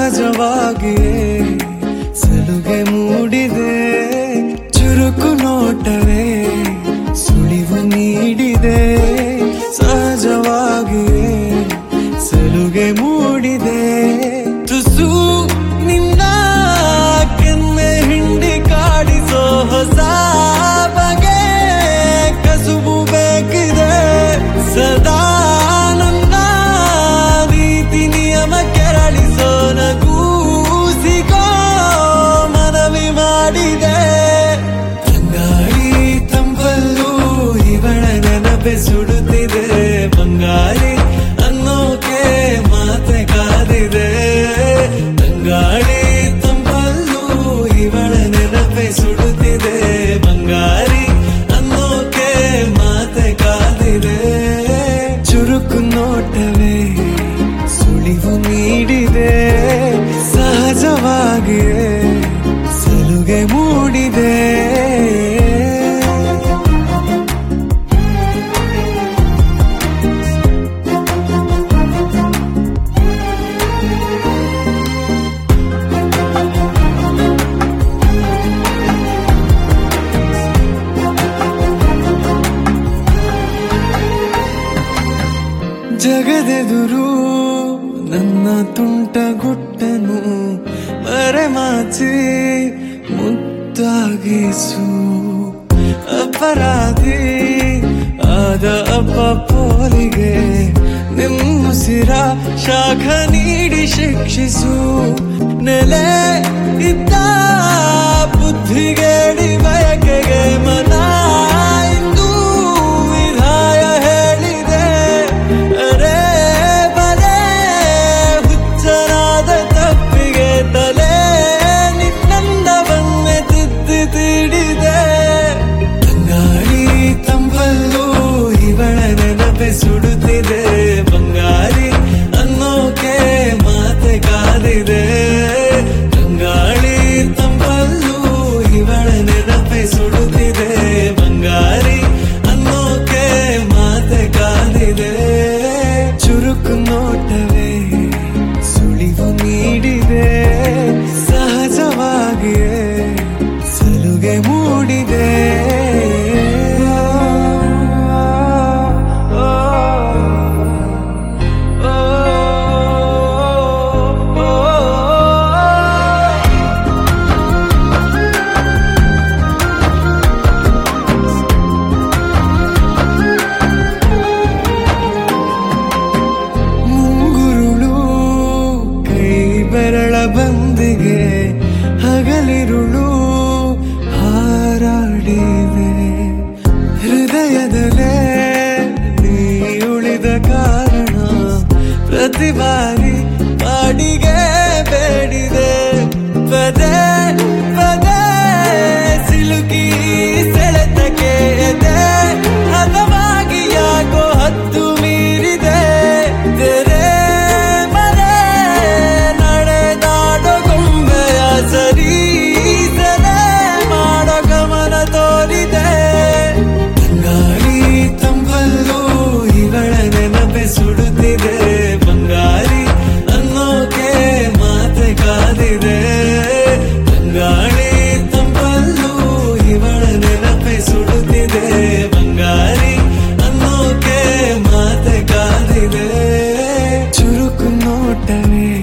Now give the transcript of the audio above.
ಸಹಜವಾಗಿಯೇ ಸಲುಗೆ ಮೂಡಿದೆ ಚುರುಕು ನೋಟವೇ ಸುಳಿವು ನೀಡಿದೆ ಸಹಜವಾಗಿಯೇ ಸಲುಗೆ ಮೂಡಿದೆ ತುಸು ನಿನ್ನ ಕೆನ್ನೆ ಹಿಂಡಿ ಕಾಡಿಸೋ ಹೊಸ ಬಗೆ ಕಸುಬು ಬೇಕಿದೆ ಸದಾ ನನ್ನ ರೀತಿ ನಿಯಮ ಕೆರಳಿಸೋ ನಗೂಸಿಗೋ ಮನವಿ ಮಾಡಿದೆ ತಂಗಾಳಿ ತಂಪಲ್ಲೂ ಇವಳ ನೆನಪೆ ಸುಡುತ್ತಿದೆ ಬಂಗಾರಿ ಅನ್ನೋಕೆ ಮಾತೆ ಕಾದಿದೆ ತಂಗಾಳಿ ತಂಪಲ್ಲೂ ಇವಳ ನೆನಪೆ ಸುಡುತ್ತಿದೆ ಬಂಗಾರಿ ಅನ್ನೋಕೆ ಮಾತೆ ಕಾದಿದೆ ಚುರುಕು ನೋಟವೇ ಸುಳಿವು ನೀಡಿದೆ ಸಹಜವಾಗಿಯೇ ಸಲುಗೆ ಮೂಡಿದೆ ಜಗದೆದುರು ನನ್ನ ತುಂಟ ಗುಟ್ಟನು ಮರೆಮಾಚಿ ಮುದ್ದಾಗಿಸು ಅಪರಾಧಿ ಆದ ಅಪ್ಪ ಪೋಲಿಗೆ ನಿಮ್ಮುಸಿರ ಶಾಖ ನೀಡಿ ಶಿಕ್ಷಿಸು ನೆಲೆ ಇದ್ದ ಬುದ್ಧಿಗೇಡಿ ಬಯಕೆಗೆ ಮನ ಇಂದು ವಿಧಾಯ ಹೇಳಿದೆ ಅರೆ ಬಲೆ ಹುಚ್ಚನಾದ ತಪ್ಪಿಗೆ ತಲೆ ನಿನ್ನಂದವನ್ನೇ ತಿದ್ದಿ ತೀಡಿದೆ ತಂಗಾಳಿ ತಂಪಲ್ಲೂ ಇವಳ ನೆನಪೆ ಸುಡುತ್ತಿದೆ ಬಂಗಾರಿ ಅನ್ನೋಕೆ ಮಾತೆ ಕಾದಿದೆ ತಂಗಾಳಿ ತಂಪಲ್ಲೂ ಇವಳ ನೆನಪೆ ಸುಡುತ್ತಿದೆ ಬಂಗಾರಿ ಅನ್ನೋಕೆ ಮಾತೆ ಕಾದಿದೆ ಚುರುಕು ನೋಟವೇ ಸುಳಿವು ನೀಡಿದೆ ಸಹಜವಾಗಿಯೇ ಸಲುಗೆ ಮೂಡಿದೆ ಮುಂಗುರುಳು ಕೈ ಬೆರಳ ಬಂದಿಗೆ ಹಗಲಿರುಳು ಹಾರಾಡಿದೆ ಹೃದಯದಲ್ಲೇ ನೀ ಉಳಿದ ಕಾರಣ ಪ್ರತಿ ಬಾರಿ ಬಾಡಿಗೆ ಬೇಡಿದೆ ಪದೇ ಪದೇ ಸಿಲುಕಿ ಸೆಳೆತಕ್ಕೆ ಎದೆ ಹದವಾಗಿ ಯಾಕೋ ಹತ್ತು ಮೀರಿದೆ ತೆರೆ ಮರೆ ನಡೆದಾಡೋ ಗೊಂಬೆಯ ಸರಿ ಸೆರೆ ಮಾಡೋ ಗಮನ ತೋರಿದೆ ತಂಗಾಳಿ ತಂಪಲ್ಲೂ ಇವಳ ನೆನಪೆ ಸುಡುತ್ತಿದೆ ಬಂಗಾರಿ ಅನ್ನೋಕೆ ಮಾತೆ ಕಾದಿದೆ ತಂಗಾಳಿ ತಂಪಲ್ಲೂ ಇವಳ ನೆನಪೆ ಸುಡುತ್ತಿದೆ ಬಂಗಾರಿ ಅನ್ನೋಕೆ ಮಾತೆ ಕಾದಿದೆ ಚುರುಕು ನೋಟವೇ